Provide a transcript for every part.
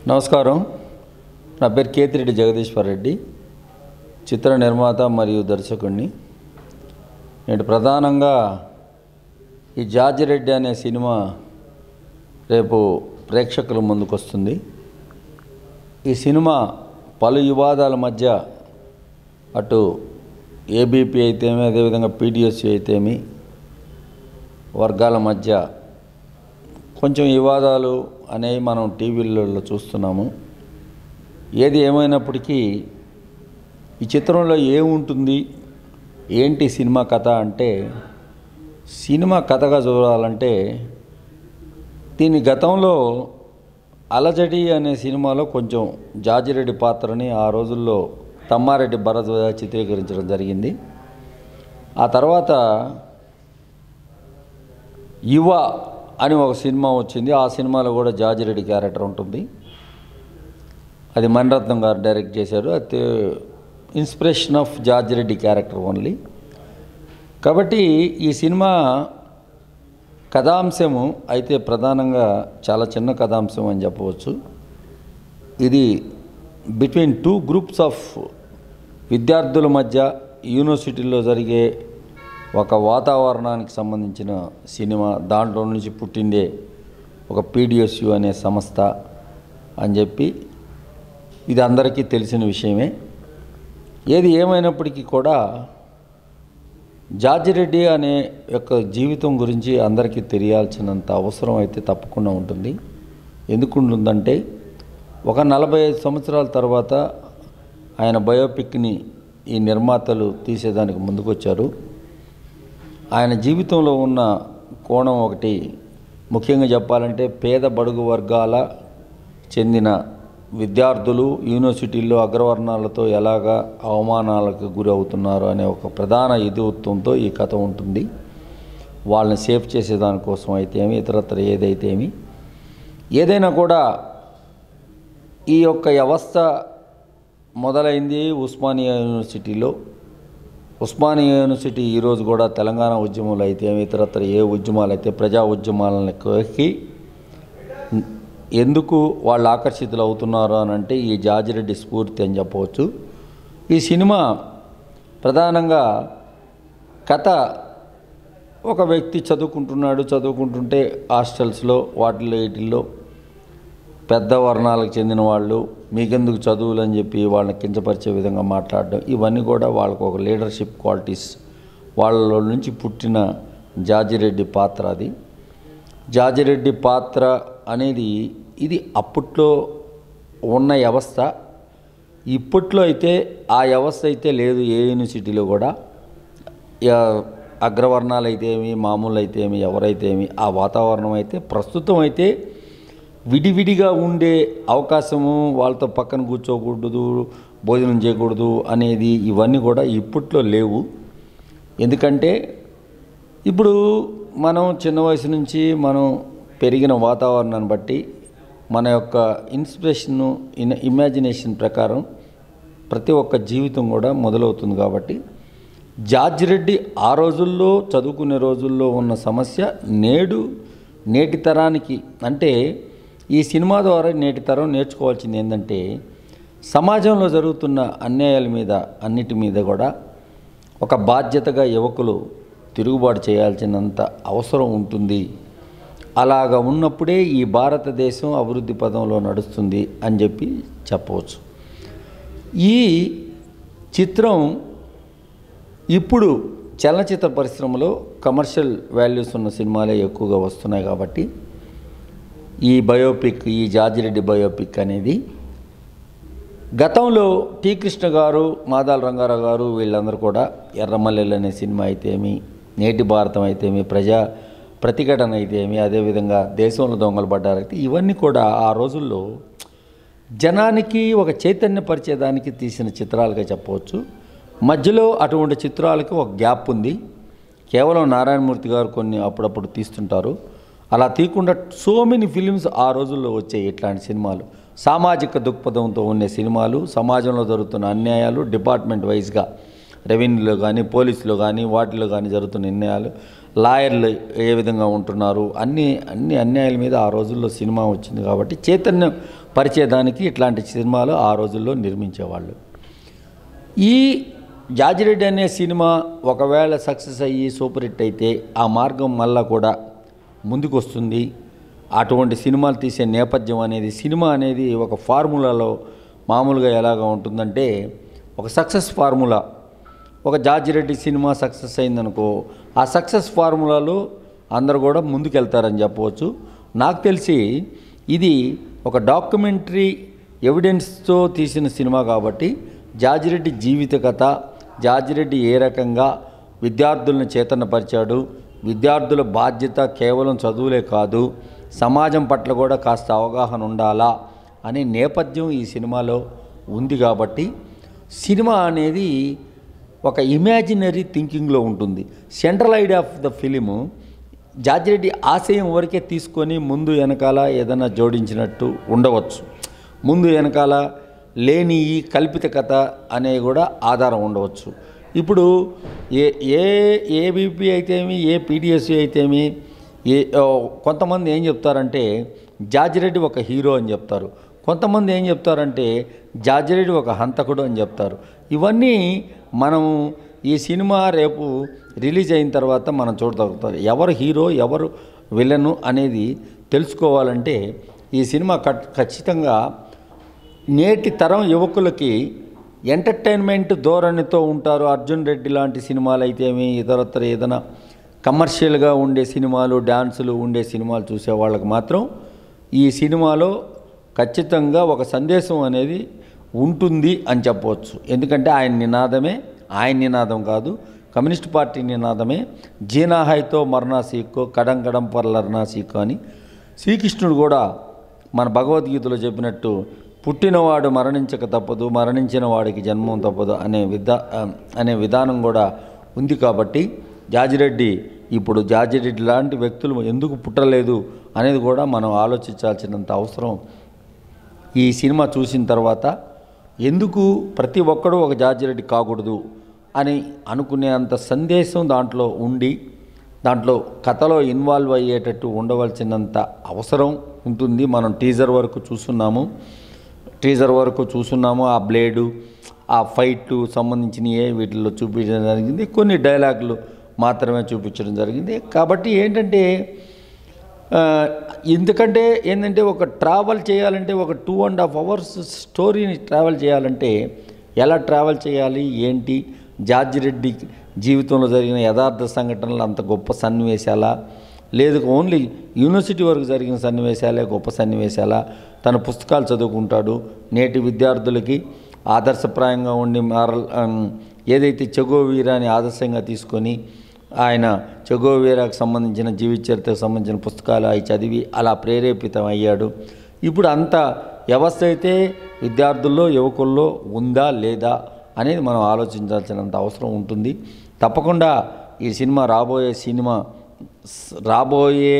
నమస్కారం నా పేరు కేతిరెడ్డి జగదీశ్వర్ రెడ్డి చిత్ర నిర్మాత మరియు దర్శకుడిని నేడు ప్రధానంగా ఈ జార్జి రెడ్డి అనే సినిమా రేపు ప్రేక్షకుల ముందుకు వస్తుంది ఈ సినిమా పలు వివాదాల మధ్య అటు ఏబీపీ అయితేమి అదేవిధంగా పీడిఎస్సీ అయితేమి వర్గాల మధ్య కొంచెం వివాదాలు అనేవి మనం టీవీలలో చూస్తున్నాము ఏది ఏమైనప్పటికీ ఈ చిత్రంలో ఏముంటుంది ఏంటి సినిమా కథ అంటే సినిమా కథగా చూడాలంటే దీని గతంలో అలజడి అనే సినిమాలో కొంచెం జాజిరెడ్డి పాత్రని ఆ రోజుల్లో తమ్మారెడ్డి భరద్వాజ చిత్రీకరించడం జరిగింది ఆ తర్వాత యువ అని ఒక సినిమా వచ్చింది ఆ సినిమాలో కూడా జాజిరెడ్డి క్యారెక్టర్ ఉంటుంది అది మణిరత్నం గారు డైరెక్ట్ చేశారు అది inspiration of George Reddy character only కాబట్టి ఈ సినిమా కథాంశము అయితే ప్రధానంగా చాలా చిన్న కథాంశం అని చెప్పవచ్చు ఇది బిట్వీన్ టూ గ్రూప్స్ ఆఫ్ విద్యార్థుల మధ్య యూనివర్సిటీలో జరిగే ఒక వాతావరణానికి సంబంధించిన సినిమా దాంట్లో నుంచి పుట్టిందే ఒక పీడిఎస్యు అనే సంస్థ అని చెప్పి ఇది అందరికీ తెలిసిన విషయమే ఏది ఏమైనప్పటికీ కూడా జార్జిరెడ్డి అనే యొక్క జీవితం గురించి అందరికీ తెలియాల్సినంత అవసరం అయితే తప్పకుండా ఉంటుంది ఎందుకు ఉంటుందంటే ఒక నలభై ఐదు సంవత్సరాల తర్వాత ఆయన బయోపిక్ని ఈ నిర్మాతలు తీసేదానికి ముందుకొచ్చారు ఆయన జీవితంలో ఉన్న కోణం ఒకటి ముఖ్యంగా చెప్పాలంటే పేద బడుగు వర్గాల చెందిన విద్యార్థులు యూనివర్సిటీల్లో అగ్రవర్ణాలతో ఎలాగా అవమానాలకు గురి అవుతున్నారు అనే ఒక ప్రధాన ఇతివృత్తంతో ఈ కథ ఉంటుంది వాళ్ళని సేఫ్ చేసేదానికోసం అయితే ఏమి ఇతరత్ర ఏదైతే ఏమి ఏదైనా కూడా ఈ యొక్క వ్యవస్థ మొదలైంది ఉస్మానియా యూనివర్సిటీలో ఉస్మానియా యూనివర్సిటీ ఈరోజు కూడా తెలంగాణ ఉద్యమాలు అయితే ఏమి ఇతరత్ర ఏ ఉద్యమాలు అయితే ప్రజా ఉద్యమాలకి ఎందుకు వాళ్ళు ఆకర్షితులు అవుతున్నారు అని అంటే ఈ జాజిరెడ్డి స్ఫూర్తి అని చెప్పవచ్చు ఈ సినిమా ప్రధానంగా కథ ఒక వ్యక్తి చదువుకుంటున్నాడు చదువుకుంటుంటే హాస్టల్స్లో వాటిల్లో వీటిల్లో పెద్ద వర్ణాలకు చెందిన వాళ్ళు మీకెందుకు చదువులు అని చెప్పి వాళ్ళని కించపరిచే విధంగా మాట్లాడడం ఇవన్నీ కూడా వాళ్ళకు ఒక లీడర్షిప్ క్వాలిటీస్ వాళ్ళ నుంచి పుట్టిన జాజిరెడ్డి పాత్ర అది జాజిరెడ్డి పాత్ర అనేది ఇది అప్పట్లో ఉన్న వ్యవస్థ ఇప్పట్లో అయితే ఆ వ్యవస్థ అయితే లేదు ఏ యూనివర్సిటీలో కూడా యా- అగ్రవర్ణాలు అయితే ఏమి మామూలు అయితే ఏమి ఎవరైతే ఏమి ఆ వాతావరణం అయితే ప్రస్తుతం అయితే విడివిడిగా ఉండే అవకాశము వాళ్ళతో పక్కన కూర్చోకూడదు భోజనం చేయకూడదు అనేది ఇవన్నీ కూడా ఇప్పట్లో లేవు ఎందుకంటే ఇప్పుడు మనం చిన్న వయసు నుంచి మనం పెరిగిన వాతావరణాన్ని బట్టి మన యొక్క ఇన్స్పిరేషన్ ఇన్ ఇమాజినేషన్ ప్రకారం ప్రతి ఒక్క జీవితం కూడా మొదలవుతుంది కాబట్టి జార్జ్ రెడ్డి ఆ రోజుల్లో చదువుకునే రోజుల్లో ఉన్న సమస్య నేడు నేటి తరానికి అంటే ఈ సినిమా ద్వారా నేటి తరం నేర్చుకోవాల్సింది ఏంటంటే సమాజంలో జరుగుతున్న అన్యాయాల మీద అన్నిటి మీద కూడా ఒక బాధ్యతగా యువకులు తిరుగుబాటు చేయాల్సినంత అవసరం ఉంటుంది అలాగ ఉన్నప్పుడే ఈ భారతదేశం అభివృద్ధి పదంలో నడుస్తుంది అని చెప్పి చెప్పవచ్చు ఈ చిత్రం ఇప్పుడు చలనచిత్ర పరిశ్రమలో కమర్షియల్ వాల్యూస్ ఉన్న సినిమాలే ఎక్కువగా వస్తున్నాయి కాబట్టి ఈ బయోపిక్ ఈ జార్జిరెడ్డి బయోపిక్ అనేది గతంలో టి కృష్ణ గారు మాదాల రంగారావు గారు వీళ్ళందరూ కూడా ఎర్రమల్లెలు అనే సినిమా అయితేమి నేటి భారతం అయితేమి ప్రజా ప్రతిఘటన అయితేమి అదేవిధంగా దేశంలో దొంగలు పడ్డారైతే ఇవన్నీ కూడా ఆ రోజుల్లో జనానికి ఒక చైతన్యపరిచేదానికి తీసిన చిత్రాలుగా చెప్పవచ్చు మధ్యలో అటువంటి చిత్రాలకి ఒక గ్యాప్ ఉంది కేవలం నారాయణమూర్తి గారు కొన్ని అప్పుడప్పుడు తీస్తుంటారు అలా తీయకుండా సో మెనీ ఫిలిమ్స్ ఆ రోజుల్లో వచ్చాయి ఇట్లాంటి సినిమాలు సామాజిక దృక్పథంతో ఉండే సినిమాలు సమాజంలో జరుగుతున్న అన్యాయాలు డిపార్ట్మెంట్ వైజ్గా రెవెన్యూలో కానీ పోలీసులో కానీ వాటిలో కానీ జరుగుతున్న నిర్ణయాలు లాయర్లు ఏ విధంగా ఉంటున్నారు అన్ని అన్ని అన్యాయాల మీద ఆ రోజుల్లో సినిమా వచ్చింది కాబట్టి చైతన్యం పరిచేదానికి ఇట్లాంటి సినిమాలు ఆ రోజుల్లో నిర్మించేవాళ్ళు ఈ జాజిరెడ్డి అనే సినిమా ఒకవేళ సక్సెస్ అయ్యి సూపర్ హిట్ అయితే ఆ మార్గం మళ్ళా కూడా ముందుకు వస్తుంది అటువంటి సినిమాలు తీసే నేపథ్యం అనేది సినిమా అనేది ఒక ఫార్ములాలో మామూలుగా ఎలాగా ఉంటుందంటే ఒక సక్సెస్ ఫార్ములా ఒక జార్జిరెడ్డి సినిమా సక్సెస్ అయిందనుకో ఆ సక్సెస్ ఫార్ములాలో అందరు కూడా ముందుకెళ్తారని చెప్పవచ్చు నాకు తెలిసి ఇది ఒక డాక్యుమెంటరీ ఎవిడెన్స్తో తీసిన సినిమా కాబట్టి జాజిరెడ్డి జీవిత కథ జాజిరెడ్డి ఏ రకంగా విద్యార్థులను చైతన్యపరిచాడు విద్యార్థుల బాధ్యత కేవలం చదువులే కాదు సమాజం పట్ల కూడా కాస్త అవగాహన ఉండాలా అనే నేపథ్యం ఈ సినిమాలో ఉంది కాబట్టి సినిమా అనేది ఒక ఇమాజినరీ థింకింగ్లో ఉంటుంది central idea of the film George Reddy ఆశయం వరకే తీసుకొని ముందు వెనకాల ఏదైనా జోడించినట్టు ఉండవచ్చు ముందు వెనకాల లేని ఈ కల్పిత కథ అనే కూడా ఆధారం ఉండవచ్చు ఇప్పుడు ఏ ఏ ఏబీపీ అయితేమి ఏ పీడిఎస్సీ అయితేమి ఏ ఓ, కొంతమంది ఏం చెప్తారంటే జార్జిరెడ్డి ఒక హీరో అని చెప్తారు కొంతమంది ఏం చెప్తారంటే జార్జిరెడ్డి ఒక హంతకుడు అని చెప్తారు ఇవన్నీ మనం ఈ సినిమా రేపు రిలీజ్ అయిన తర్వాత మనం చూడగలుగుతారు ఎవరు హీరో ఎవరు విలను అనేది తెలుసుకోవాలంటే ఈ సినిమా ఖ- ఖచ్చితంగా నేటి తరం యువకులకి ఎంటర్టైన్మెంట్ ధోరణితో ఉంటారు అర్జున్ రెడ్డి లాంటి సినిమాలు అయితేమి ఇతరత్ర ఏదైనా కమర్షియల్గా ఉండే సినిమాలు డ్యాన్సులు ఉండే సినిమాలు చూసే వాళ్ళకి మాత్రం ఈ సినిమాలో ఖచ్చితంగా ఒక సందేశం అనేది ఉంటుంది అని చెప్పవచ్చు ఎందుకంటే ఆయన నినాదమే ఆయన నినాదం కాదు కమ్యూనిస్ట్ పార్టీ నినాదమే జీనాహాయ్తో మరణా సీక్కో కడం కడం పర్లర్నా సీక్కో అని శ్రీకృష్ణుడు కూడా మన భగవద్గీతలో చెప్పినట్టు పుట్టినవాడు మరణించక తప్పదు మరణించిన వాడికి జన్మం తప్పదు అనే విధా అనే విధానం కూడా ఉంది కాబట్టి జాజిరెడ్డి ఇప్పుడు జాజిరెడ్డి లాంటి వ్యక్తులు ఎందుకు పుట్టలేదు అనేది కూడా మనం ఆలోచించాల్సినంత అవసరం ఈ సినిమా చూసిన తర్వాత ఎందుకు ప్రతి ఒక్కడూ ఒక జార్జిరెడ్డి కాకూడదు అని అనుకునేంత సందేశం దాంట్లో ఉండి దాంట్లో కథలో ఇన్వాల్వ్ అయ్యేటట్టు ఉండవలసినంత అవసరం ఉంటుంది మనం టీజర్ వరకు చూస్తున్నాము టీజర్ వరకు చూస్తున్నాము ఆ బ్లేడు ఆ ఫైట్లు సంబంధించినవి వీటిల్లో చూపించడం జరిగింది కొన్ని డైలాగులు మాత్రమే చూపించడం జరిగింది కాబట్టి ఏంటంటే ఆ, ఎందుకంటే ఏంటంటే ఒక ట్రావెల్ చేయాలంటే ఒక టూ అండ్ హాఫ్ అవర్స్ స్టోరీని ట్రావెల్ చేయాలంటే ఎలా ట్రావెల్ చేయాలి ఏంటి జార్జి రెడ్డి జీవితంలో జరిగిన యథార్థ సంఘటనలు అంత గొప్ప సన్నివేశాలా లేదు ఓన్లీ యూనివర్సిటీ వరకు జరిగిన సన్నివేశాలే గొప్ప సన్నివేశాలా తన పుస్తకాలు చదువుకుంటాడు నేటి విద్యార్థులకి ఆదర్శప్రాయంగా ఉండి మారల్ ఆమ్, ఏదైతే చెగో వీరాని ఆదర్శంగా తీసుకొని ఆయన చెగోవేరాకు సంబంధించిన జీవిత చరిత్రకు సంబంధించిన పుస్తకాలు అవి చదివి అలా ప్రేరేపితం అయ్యాడు ఇప్పుడు అంత వ్యవస్థ అయితే విద్యార్థుల్లో యువకుల్లో ఉందా లేదా అనేది మనం ఆలోచించాల్సినంత అవసరం ఉంటుంది తప్పకుండా ఈ సినిమా రాబోయే సినిమా స్- రాబోయే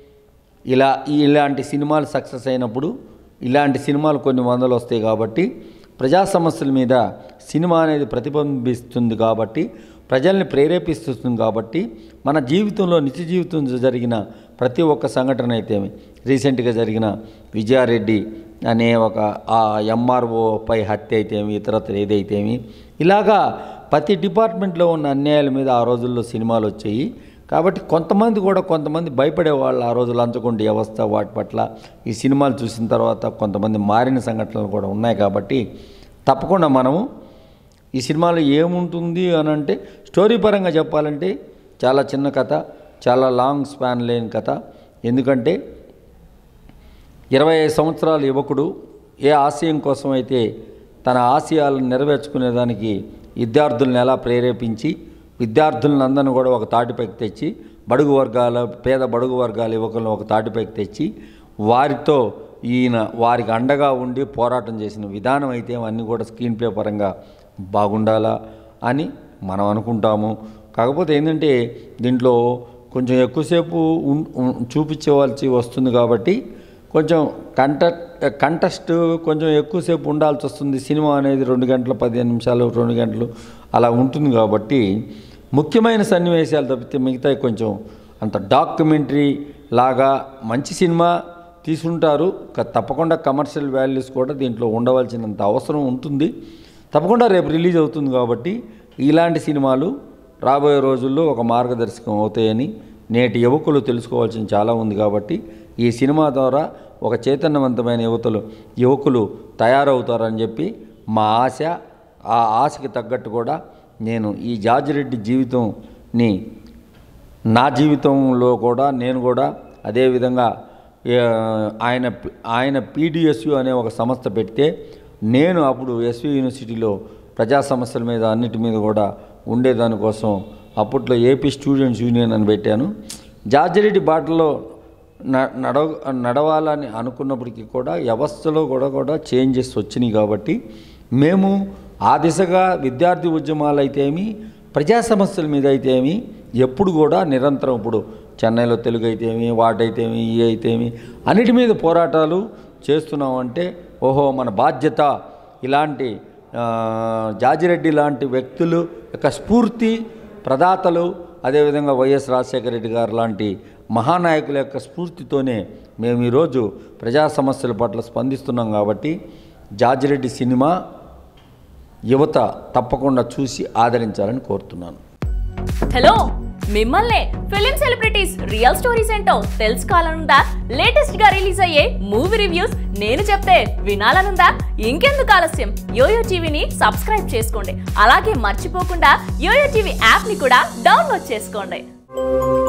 ఇలా ఇలాంటి సినిమాలు సక్సెస్ అయినప్పుడు ఇలాంటి సినిమాలు కొన్ని వందలు వస్తాయి కాబట్టి ప్రజా సమస్యల మీద సినిమా అనేది ప్రతిబింబిస్తుంది కాబట్టి ప్రజల్ని ప్రేరేపిస్తుంది కాబట్టి మన జీవితంలో నిత్య జీవితంలో జరిగిన ప్రతి ఒక్క సంఘటన అయితే రీసెంట్గా జరిగిన విజయారెడ్డి అనే ఒక ఆ ఎంఆర్ఓపై హత్య అయితేమి ఇతరత్ర ఏదైతేమి ఇలాగా ప్రతి డిపార్ట్మెంట్లో ఉన్న అన్యాయాల మీద ఆ రోజుల్లో సినిమాలు వచ్చాయి కాబట్టి కొంతమంది కూడా కొంతమంది భయపడే వాళ్ళు ఆ రోజు లంచగొండి వ్యవస్థ వాటి పట్ల ఈ సినిమాలు చూసిన తర్వాత కొంతమంది మారిన సంఘటనలు కూడా ఉన్నాయి కాబట్టి తప్పకుండా మనము ఈ సినిమాలో ఏముంటుంది అని అంటే స్టోరీ పరంగా చెప్పాలంటే చాలా చిన్న కథ చాలా లాంగ్ స్పాన్ లేని కథ ఎందుకంటే ఇరవై ఐదు సంవత్సరాల యువకుడు ఏ ఆశయం కోసం అయితే తన ఆశయాలను నెరవేర్చుకునేదానికి విద్యార్థులను ఎలా ప్రేరేపించి విద్యార్థులను అందరిని కూడా ఒక తాటిపైకి తెచ్చి బడుగు వర్గాల పేద బడుగు వర్గాల యువకులను ఒక తాటిపైకి తెచ్చి వారితో ఈయన వారికి అండగా ఉండి పోరాటం చేసిన విధానం అయితే అన్నీ కూడా స్క్రీన్ ప్లే పరంగా బాగుండాలా అని మనం అనుకుంటాము కాకపోతే ఏంటంటే దీంట్లో కొంచెం ఎక్కువసేపు ఉన్- ఉన్- చూపించవలసి వస్తుంది కాబట్టి కొంచెం కంట కంటెస్ట్ కొంచెం ఎక్కువసేపు ఉండాల్సి వస్తుంది సినిమా అనేది రెండు గంటల పదిహేను నిమిషాలు రెండు గంటలు అలా ఉంటుంది కాబట్టి ముఖ్యమైన సన్నివేశాలు తప్పితే మిగతా కొంచెం అంత డాక్యుమెంటరీ లాగా మంచి సినిమా తీసుంటారు క- తప్పకుండా కమర్షియల్ వాల్యూస్ కూడా దీంట్లో ఉండవలసినంత అవసరం ఉంటుంది తప్పకుండా రేపు రిలీజ్ అవుతుంది కాబట్టి ఇలాంటి సినిమాలు రాబోయే రోజుల్లో ఒక మార్గదర్శకం అవుతాయని నేటి యువకులు తెలుసుకోవాల్సిన చాలా ఉంది కాబట్టి ఈ సినిమా ద్వారా ఒక చైతన్యవంతమైన యువతలు యువకులు తయారవుతారని చెప్పి మా ఆశ ఆ ఆశకి తగ్గట్టు కూడా నేను ఈ జార్జిరెడ్డి జీవితంని నా జీవితంలో కూడా నేను కూడా అదేవిధంగా ఏ, ఆయన ఆయన పీడిఎస్యు అనే ఒక సంస్థ పెడితే నేను అప్పుడు ఎస్వి యూనివర్సిటీలో ప్రజా సమస్యల మీద అన్నిటి మీద కూడా ఉండేదానికోసం అప్పట్లో ఏపీ స్టూడెంట్స్ యూనియన్ అని పెట్టాను జార్జిరెడ్డి బాటలో న- నడవ నడవాలని అనుకున్నప్పటికీ కూడా వ్యవస్థలో కూడా కూడా చేంజెస్ వచ్చినాయి కాబట్టి మేము ఆ దిశగా విద్యార్థి ఉద్యమాలు అయితేమి ప్రజా సమస్యల మీద అయితేమి ఎప్పుడు కూడా నిరంతరం ఇప్పుడు చెన్నైలో తెలుగు అయితేమి వాటైతేమి ఈ అయితేమి అన్నిటి మీద పోరాటాలు చేస్తున్నామంటే ఓహో మన బాధ్యత ఇలాంటి ఆ, జాజిరెడ్డి లాంటి వ్యక్తులు యొక్క స్ఫూర్తి ప్రదాతలు అదేవిధంగా వైఎస్ రాజశేఖర రెడ్డి గారు లాంటి మహానాయకుల యొక్క స్ఫూర్తితోనే మేము ఈరోజు ప్రజా సమస్యల పట్ల స్పందిస్తున్నాం కాబట్టి జాజిరెడ్డి సినిమా యువత తప్పకుండా చూసి ఆదరించాలని కోరుతున్నాను హలో మిమ్మల్నే ఫిలిం సెలబ్రిటీస్ రియల్ స్టోరీస్ ఏంటో తెలుసుకోవాలనుందా లేటెస్ట్ గా రిలీజ్ అయ్యే మూవీ రివ్యూస్ నేను చెప్తే వినాలనుందా ఇంకెందుకు ఆలస్యం యోయో టీవీని సబ్స్క్రైబ్ చేసుకోండి అలాగే మర్చిపోకుండా యోయో టీవీ యాప్ ని కూడా డౌన్లోడ్ చేసుకోండి